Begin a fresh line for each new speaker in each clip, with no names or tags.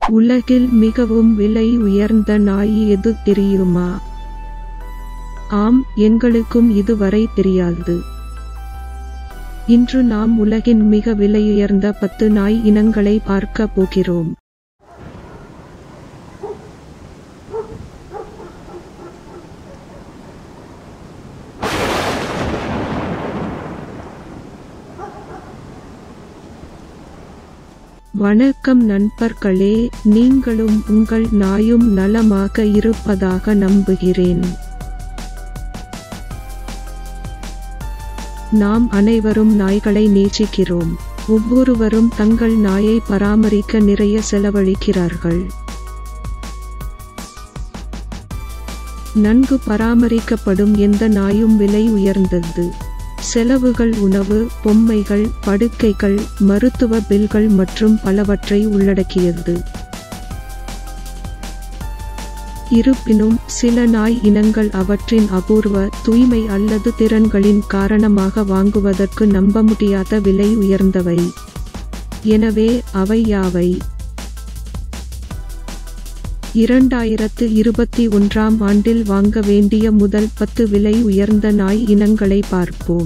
உலகில் மிகவும் விலை உயர்ந்த நாய் எது தெரியுமா ஆம் எங்களுக்கும் இதுவரை தெரியாது இன்று நாம் உலகின் மிக விலையுயர்ந்த பத்து நாய் இனங்களை பார்க்க போகிறோம் வணக்கம் நண்பர்களே நீங்களும் உங்கள் நாயும் நலமாக இருப்பதாக நம்புகிறேன் நாம் அனைவரும் நாய்களை நேசிக்கிறோம் ஒவ்வொருவரும் தங்கள் நாயை பராமரிக்க நிறைய செலவழிக்கிறார்கள் நன்கு பராமரிக்கப்படும் எந்த நாயும் விலை உயர்ந்தது செலவுகள் உணவு பொம்மைகள் படுக்கைகள் மருத்துவ பில்கள் மற்றும் பலவற்றை உள்ளடக்கியது இருப்பினும் சில நாய் இனங்கள் அவற்றின் அபூர்வ தூய்மை அல்லது திறன்களின் காரணமாக வாங்குவதற்கு நம்ப முடியாத விலை உயர்ந்தவை எனவே அவை யாவை இரண்டாயிரத்து இருபத்தி ஒன்றாம் ஆண்டில் வாங்க வேண்டிய முதல் பத்து விலை உயர்ந்த நாய் இனங்களை பார்ப்போம்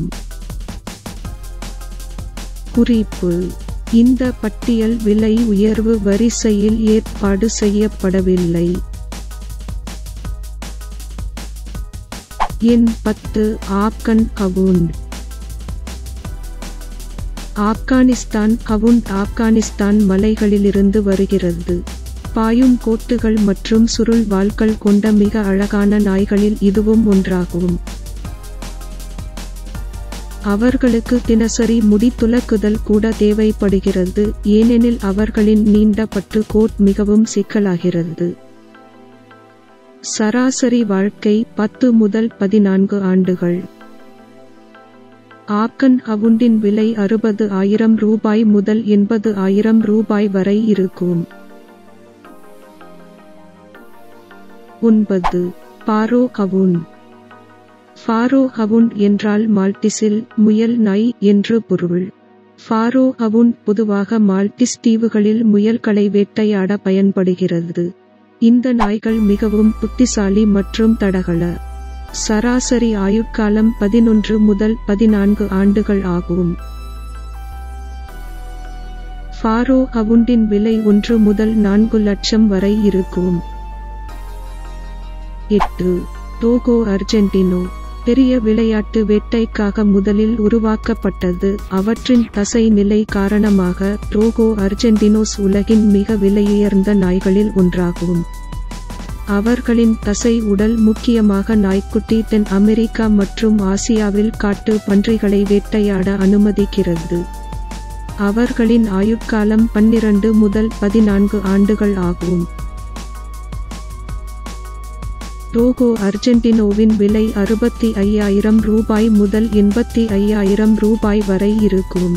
குறிப்பு இந்த பட்டியல் விலை உயர்வு வரிசையில் ஏற்பாடு செய்யப்படவில்லை எண் பத்து ஆப்கன் கவுண்ட் ஆப்கானிஸ்தான் கவுண்ட் ஆப்கானிஸ்தான் மலைகளிலிருந்து வருகிறது பாயும் கோட்டுகள் மற்றும் சுருள் வாள்கள் கொண்ட மிக அழகான நாய்களில் இதுவும் ஒன்றாகும் அவர்களுக்கு தினசரி முடி துலக்குதல் கூட தேவைப்படுகிறது ஏனெனில் அவர்களின் நீண்ட பட்டு கோட் மிகவும் சிக்கலாகிறது சராசரி வாழ்க்கை பத்து முதல் பதினான்கு ஆண்டுகள் ஆப்கன் அவுண்டின் விலை அறுபது ஆயிரம் ரூபாய் முதல் எண்பது ஆயிரம் ரூபாய் வரை இருக்கும் ஒன்பது பாரோ ஹவுண்ட் ஃபாரோ ஹவுண்ட் என்றால் மால்டிஸில் முயல் நாய் என்று பொருள் ஃபாரோ ஹவுண்ட் பொதுவாக மால்டிஸ் தீவுகளில் முயல்களை வேட்டையாட பயன்படுகிறது இந்த நாய்கள் மிகவும் புத்திசாலி மற்றும் தடகள சராசரி ஆயுட்காலம் பதினொன்று முதல் பதினான்கு ஆண்டுகள் ஆகும் ஃபாரோ ஹவுண்டின் விலை ஒன்று முதல் நான்கு லட்சம் வரை இருக்கும் எட்டு டோகோ அர்ஜென்டினோ பெரிய விளையாட்டு வேட்டைக்காக முதலில் உருவாக்கப்பட்டது அவற்றின் தசை நிலை காரணமாக டோகோ அர்ஜென்டினோஸ் உலகின் மிக விலையுயர்ந்த நாய்களில் ஒன்றாகும் அவர்களின் தசை உடல் முக்கியமாக நாய்க்குட்டி தென் அமெரிக்கா மற்றும் ஆசியாவில் காட்டு பன்றிகளை வேட்டையாட அனுமதிக்கிறது அவர்களின் ஆயுட்காலம் பன்னிரண்டு முதல் பதினான்கு ஆண்டுகள் ஆகும் டோகோ அர்ஜென்டினோவின் விலை அறுபத்தி ஐயாயிரம் ரூபாய் முதல் எண்பத்தி ஐயாயிரம் ரூபாய் வரை இருக்கும்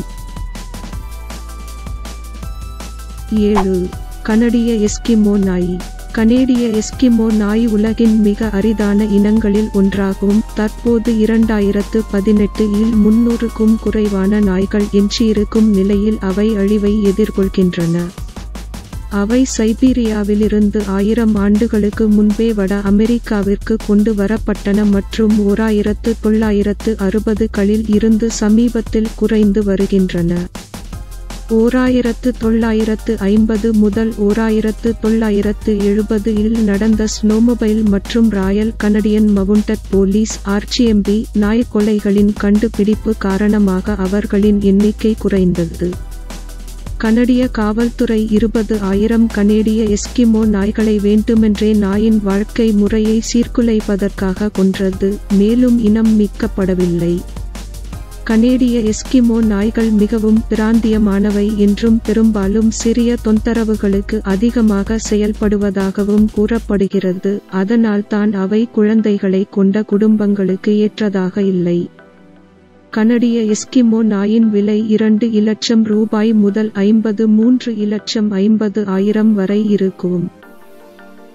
ஏழு கனடிய எஸ்கிமோ நாய் கனேடிய எஸ்கிமோ நாய் உலகின் மிக அரிதான இனங்களில் ஒன்றாகும் தற்போது இரண்டாயிரத்து பதினெட்டு இல் முன்னூறுக்கும் குறைவான நாய்கள் எஞ்சியிருக்கும் நிலையில் அவை அழிவை எதிர்கொள்கின்றன அவை சைபீரியாவிலிருந்து ஆயிரம் ஆண்டுகளுக்கு முன்பே வட அமெரிக்காவிற்கு கொண்டு வரப்பட்டன மற்றும் ஓர் ஆயிரத்து தொள்ளாயிரத்து அறுபதுகளில் இருந்து சமீபத்தில் குறைந்து வருகின்றன ஓராயிரத்து தொள்ளாயிரத்து ஐம்பது முதல் ஓராயிரத்து தொள்ளாயிரத்து எழுபது இல் நடந்த ஸ்னோமொபைல் மற்றும் royal Canadian mounted police RCMP நாய் கொலைகளின் கண்டுபிடிப்பு காரணமாக அவர்களின் எண்ணிக்கை குறைந்தது கனடிய காவல்துறை இருபது ஆயிரம் கனேடிய எஸ்கிமோ நாய்களை வேண்டுமென்றே நாயின் வாழ்க்கை முறையை சீர்குலைப்பதற்காக கொன்றது மேலும் இனம் மீட்கப்படவில்லை கனேடிய எஸ்கிமோ நாய்கள் மிகவும் பிராந்தியமானவை என்றும் பெரும்பாலும் சிறிய தொந்தரவுகளுக்கு அதிகமாக செயல்படுவதாகவும் கூறப்படுகிறது அதனால்தான் அவை குழந்தைகளை கொண்ட குடும்பங்களுக்கு ஏற்றதாக இல்லை கனடிய எஸ்கிமோ நாயின் விலை இரண்டு இலட்சம் ரூபாய் முதல் ஐம்பது மூன்று இலட்சம் ஐம்பது ஆயிரம் வரை இருக்கும்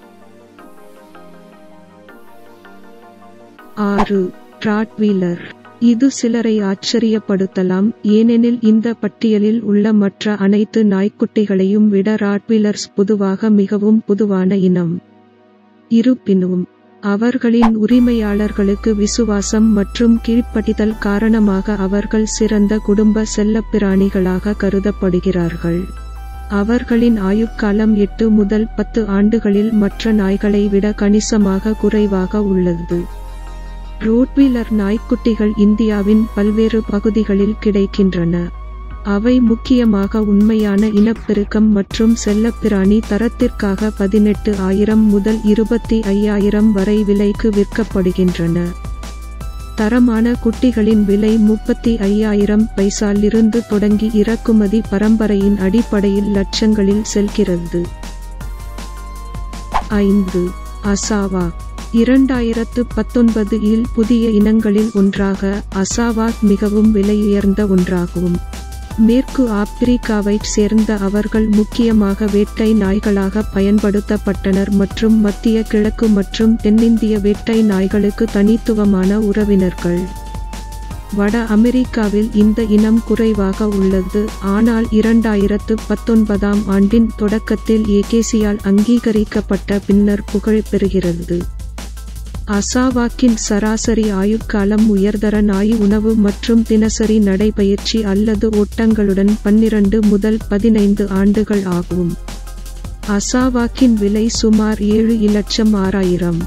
ஆறு ராட்வீலர் இது சிலரை ஆச்சரியப்படுத்தலாம் ஏனெனில் இந்த பட்டியலில் உள்ள மற்ற அனைத்து நாய்க்குட்டிகளையும் விட ராட்வீலர்ஸ் பொதுவாக மிகவும் பொதுவான இனம் இருப்பினும் அவர்களின் உரிமையாளர்களுக்கு விசுவாசம் மற்றும் கீழ்ப்படிதல் காரணமாக அவர்கள் சிறந்த குடும்ப செல்லப்பிராணிகளாக கருதப்படுகிறார்கள் அவர்களின் ஆயுட்காலம் எட்டு முதல் பத்து ஆண்டுகளில் மற்ற நாய்களை விட கணிசமாக குறைவாக உள்ளது ரோட்வீலர் நாய்க்குட்டிகள் இந்தியாவின் பல்வேறு பகுதிகளில் கிடைக்கின்றன அவை முக்கியமாக உண்மையான இனப்பெருக்கம் மற்றும் செல்லப்பிராணி தரத்திற்காக பதினெட்டு ஆயிரம் முதல் இருபத்தி ஐயாயிரம் வரை விலைக்கு விற்கப்படுகின்றன தரமான குட்டிகளின் விலை முப்பத்தி ஐயாயிரம் பைசாலிருந்து தொடங்கி இறக்குமதி பரம்பரையின் அடிப்படையில் லட்சங்களில் செல்கிறது ஐந்து அசாவா இரண்டாயிரத்து பத்தொன்பது இல் புதிய இனங்களில் ஒன்றாக அசாவாக் மிகவும் விலையுயர்ந்த ஒன்றாகும் மேற்கு ஆப்பிரிக்காவைச் சேர்ந்த அவர்கள் முக்கியமாக வேட்டை நாய்களாக பயன்படுத்தப்பட்டனர் மற்றும் மத்திய கிழக்கு மற்றும் தென்னிந்திய வேட்டை நாய்களுக்கு தனித்துவமான உறவினர்கள் வட அமெரிக்காவில் இந்த இனம் குறைவாக உள்ளது ஆனால் இரண்டாயிரத்து பத்தொன்பதாம் ஆண்டின் தொடக்கத்தில் ஏகேசியால் அங்கீகரிக்கப்பட்ட பின்னர் புகழ் பெறுகிறது அசாவாக்கின் சராசரி ஆயுட்காலம் உயர்தர நாய் உணவு மற்றும் தினசரி நடைபயிற்சி அல்லது ஓட்டங்களுடன் பன்னிரண்டு முதல் பதினைந்து ஆண்டுகள் ஆகும் அசாவாக்கின் விலை சுமார் ஏழு இலட்சம் ஆறாயிரம்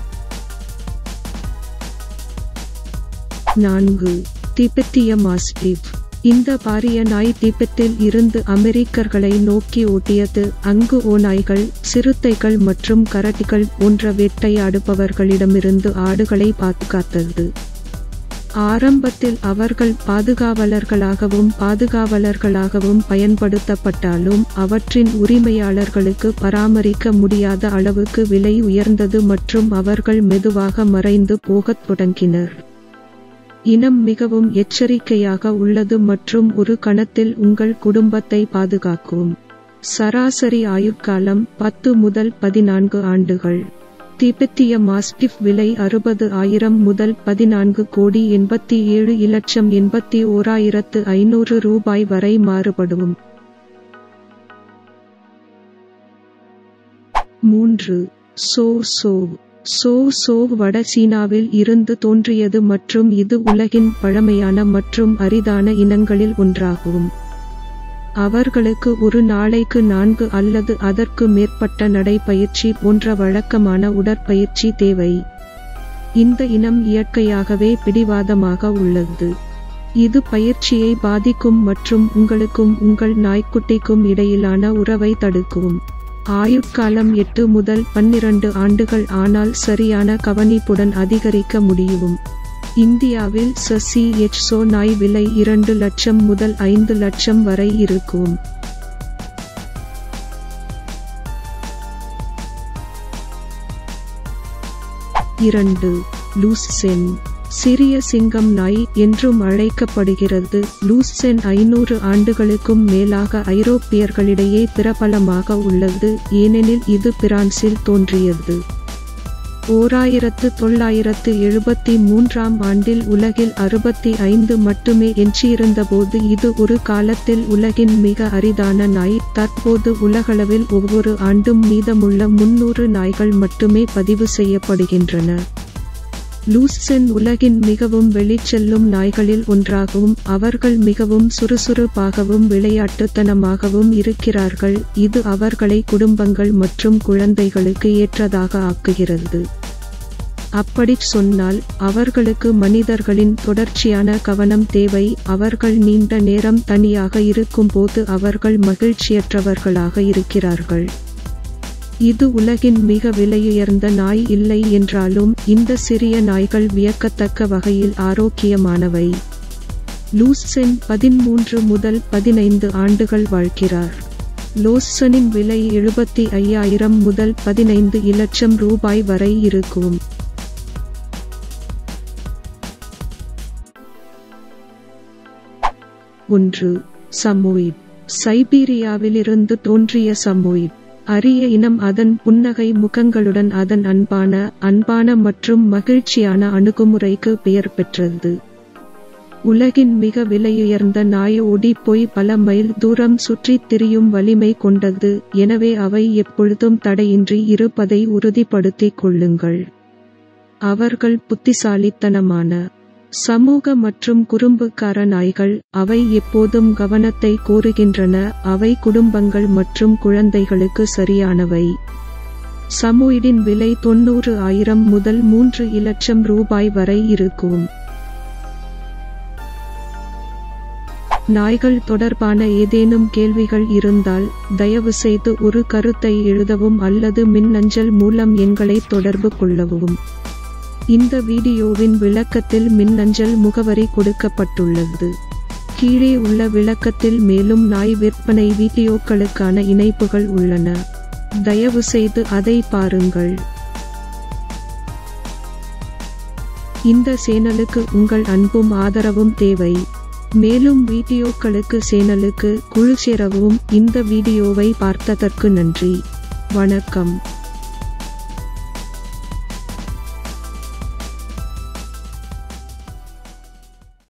நான்கு திபெத்திய மாஸ்டிவ் இந்த பாரிய நாய் திபெத்தில் இருந்து அமெரிக்கர்களை நோக்கி ஓட்டியது அங்கு ஓநாய்கள் சிறுத்தைகள் மற்றும் கரடிகள் போன்ற வேட்டையாடுபவர்களிடமிருந்து ஆடுகளை பாதுகாத்தது ஆரம்பத்தில் அவர்கள் பாதுகாவலர்களாகவும் பாதுகாவலர்களாகவும் பயன்படுத்தப்பட்டாலும் அவற்றின் உரிமையாளர்களுக்கு பராமரிக்க முடியாத அளவுக்கு விலை உயர்ந்தது மற்றும் அவர்கள் மெதுவாக மறைந்து போகத் தொடங்கினர் இனம் மிகவும் எச்சரிக்கையாக உள்ளது மற்றும் ஒரு கணத்தில் உங்கள் குடும்பத்தை பாதுகாக்கும் சராசரி ஆயுட்காலம் பத்து முதல் பதினான்கு ஆண்டுகள் திபெத்திய மாஸ்டிஃப் விலை அறுபது ஆயிரம் முதல் பதினான்கு கோடி எண்பத்தி ஏழு இலட்சம் எண்பத்தி ஓராயிரத்து ஐநூறு ரூபாய் வரை மாறுபடும் மூன்று சோ சோ சோ சோ வட சீனாவில் இருந்து தோன்றியது மற்றும் இது உலகின் பழமையான மற்றும் அரிதான இனங்களில் ஒன்றாகும் அவர்களுக்கு ஒரு நாளைக்கு நான்கு அல்லது அதற்கு மேற்பட்ட நடைப்பயிற்சி போன்ற வழக்கமான உடற்பயிற்சி தேவை இந்த இனம் இயற்கையாகவே பிடிவாதமாக உள்ளது இது பயிற்சியை பாதிக்கும் மற்றும் உங்களுக்கும் உங்கள் நாய்க்குட்டிக்கும் இடையிலான உறவை தடுக்கும் ஆயுட்காலம் எட்டு முதல் பன்னிரண்டு ஆண்டுகள் ஆனால் சரியான கவனிப்புடன் அதிகரிக்க முடியும் இந்தியாவில் சசி எச் சோ நாய் விலை இரண்டு லட்சம் முதல் ஐந்து லட்சம் வரை இருக்கும் இரண்டு லூசென் சிறிய சிங்கம் நாய் என்றும் அழைக்கப்படுகிறது லூசென் ஐநூறு ஆண்டுகளுக்கும் மேலாக ஐரோப்பியர்களிடையே பிரபலமாக உள்ளது ஏனெனில் இது பிரான்சில் தோன்றியது ஓராயிரத்து தொள்ளாயிரத்து எழுபத்தி மூன்றாம் ஆண்டில் உலகில் அறுபத்தி ஐந்து மட்டுமே எஞ்சியிருந்தபோது இது ஒரு காலத்தில் உலகின் மிக அரிதான நாய் தற்போது உலகளவில் ஒவ்வொரு ஆண்டும் மீதமுள்ள முன்னூறு நாய்கள் மட்டுமே பதிவு செய்யப்படுகின்றன லூசென் உலகின் மிகவும் வெளிச்செல்லும் நாய்களில் ஒன்றாகவும் அவர்கள் மிகவும் சுறுசுறுப்பாகவும் விளையாட்டுத்தனமாகவும் இருக்கிறார்கள் இது அவர்களை குடும்பங்கள் மற்றும் குழந்தைகளுக்கு ஏற்றதாக ஆக்குகிறது அப்படிச் சொன்னால் அவர்களுக்கு மனிதர்களின் தொடர்ச்சியான கவனம் தேவை அவர்கள் நீண்ட நேரம் தனியாக இருக்கும்போது அவர்கள் மகிழ்ச்சியற்றவர்களாக இருக்கிறார்கள் இது உலகின் மிக விலையுயர்ந்த நாய் இல்லை என்றாலும் இந்த சிறிய நாய்கள் வியக்கத்தக்க வகையில் ஆரோக்கியமானவை லூசென் பதிமூன்று முதல் பதினைந்து ஆண்டுகள் வாழ்கிறார் லோசனின் விலை எழுபத்தி ஐயாயிரம் முதல் பதினைந்து இலட்சம் ரூபாய் வரை இருக்கும் ஒன்று சமோயிட் சைபீரியாவிலிருந்து தோன்றிய சமோயிட் அரிய இனம் அதன் புன்னகை முகங்களுடன் அதன் அன்பான அன்பான மற்றும் மகிழ்ச்சியான அணுகுமுறைக்கு பெயர் பெற்றது உலகின் மிக விலையுயர்ந்த நாய் ஓடிப்போய் பல மைல் தூரம் சுற்றித் திரியும் வலிமை கொண்டது எனவே அவை எப்பொழுதும் தடையின்றி இருப்பதை உறுதிப்படுத்திக் கொள்ளுங்கள் அவர்கள் புத்திசாலித்தனமான சமூக மற்றும் குறும்புக்கார நாய்கள் அவை எப்போதும் கவனத்தை கோருகின்றன அவை குடும்பங்கள் மற்றும் குழந்தைகளுக்கு சரியானவை சமூயிடின் விலை தொன்னூறு ஆயிரம் முதல் மூன்று இலட்சம் ரூபாய் வரை இருக்கும் நாய்கள் தொடர்பான ஏதேனும் கேள்விகள் இருந்தால் தயவுசெய்து ஒரு கருத்தை எழுதவும் அல்லது மின்னஞ்சல் மூலம் எங்களை தொடர்பு கொள்ளவும் இந்த வீடியோவின் விளக்கத்தில் மின்னஞ்சல் முகவரி கொடுக்கப்பட்டுள்ளது கீழே உள்ள விளக்கத்தில் மேலும் நாய் விற்பனை வீடியோக்களுக்கான இணைப்புகள் உள்ளன தயவுசெய்து அதை பாருங்கள் இந்த சேனலுக்கு உங்கள் அன்பும் ஆதரவும் தேவை மேலும் வீடியோக்களுக்கு சேனலுக்கு குழு சேரவும் இந்த வீடியோவை பார்த்ததற்கு நன்றி வணக்கம்